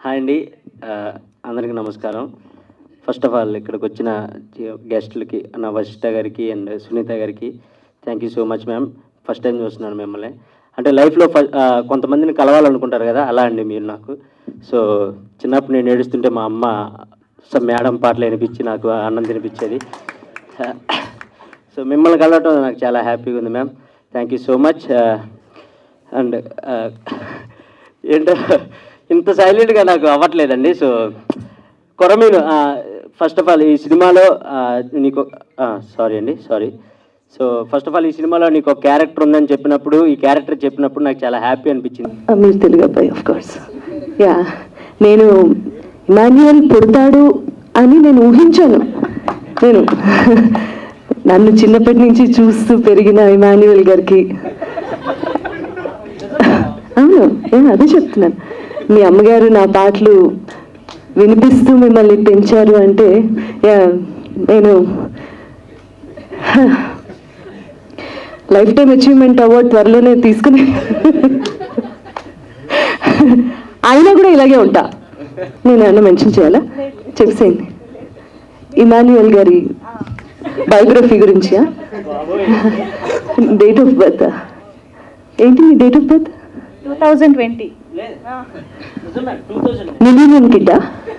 hi అండి ఆ, అందరికీ నమస్కారం ఫస్ట్ ఆఫ్ ఆల్ ఇక్కడికి వచ్చిన గెస్టులకి నా వశిష్ట గారికి అండ్ సునీత గారికి thank you so much ma'am first time చూస్తున్నాను మిమ్మల్ని అంటే లైఫ్లో ఫ ఆ, కొంతమందిని కలవాలనుకుంటారు కదా అలా అండి మీరు నాకు సో చిన్నప్పుడు నేను ఏడుస్తుంటే మా అమ్మ సో మేడం పాటలు వినిపించి నాకు అన్నం తినిపించేది సో మిమ్మల్ని కలవటం నాకు చాలా హ్యాపీగా ఉంది ma'am thank you so much and ఏంటో ఇంత సైలెంట్గా నాకు అవ్వట్లేదండి so Korameenu first of all ఈ సినిమాలో ఆ, నీకు సారీ అండి sorry so first of all ఈ సినిమాలో నీకు ఒక క్యారెక్టర్ ఉందని చెప్పినప్పుడు ఈ క్యారెక్టర్ చెప్పినప్పుడు నాకు చాలా హ్యాపీ అనిపించింది ఆ, మీరు తెలుగు అబ్బాయి ఆఫ్ కోర్స్ యా నేను ఇమాన్యుయల్ పుడతాడు అని నేను ఊహించాను నేను నన్ను చిన్నప్పటి నుంచి చూస్తూ పెరిగిన ఇమాన్యుయల్ గారికి అవును ఏ, అదే చెప్తున్నాను మీ అమ్మగారు నా పాటలు వినిపిస్తూ మిమ్మల్ని పెంచారు అంటే యా నేను లైఫ్ టైం అచీవ్మెంట్ అవార్డ్ త్వరలోనే తీసుకుని అయినా కూడా ఇలాగే ఉంటా నేను ఏమన్నా మెన్షన్ చేయాలా చెప్పేసేయండి ఇమాన్యుయల్ గారి బయోగ్రఫీ గురించా డేట్ ఆఫ్ బర్త్ ఏంటి మీ date of birth two thousand twenty millennium కిడ్డా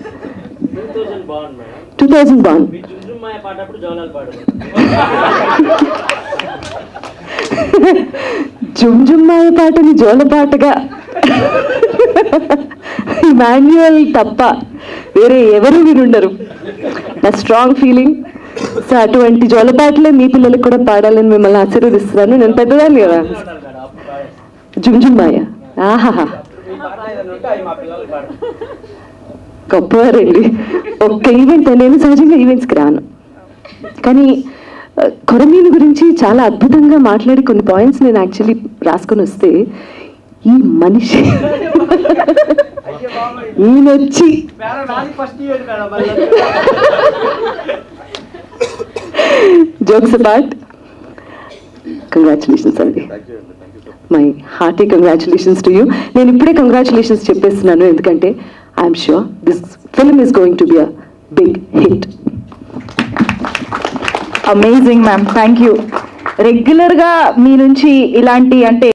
టూ థౌజండ్ బాన్ జుమ్ జుమ్మాయ పాటని జోల పాటగా మాన్యువల్ తప్ప వేరే ఎవరు వినుండరు నా స్ట్రాంగ్ ఫీలింగ్ సో అటువంటి జోల పాటలే మీ పిల్లలకు కూడా పాడాలని మిమ్మల్ని ఆశీర్వదిస్తున్నాను నేను పెద్దదాన్ని కదా జుమ్ జుమ్మాయ ఆహాహా గొప్పవారండి ఒక్క ఈవెంట్ నేను సహజంగా ఈవెంట్స్కి రాను కానీ ఆ, కొరమీను గురించి చాలా అద్భుతంగా మాట్లాడి కొన్ని పాయింట్స్ నేను యాక్చువల్లీ రాసుకొని వస్తే ఈ మనిషి ఈయన వచ్చి జోక్స్ పార్ట్ కంగ్రాచులేషన్స్ అండి my hearty congratulations to you నేను ఇప్పుడే కంగ్రాచులేషన్స్ చెప్పేస్తున్నాను ఎందుకంటే I'm sure this film is going to be a big hit amazing ma'am thank you రెగ్యులర్గా మీ నుంచి ఇలాంటి అంటే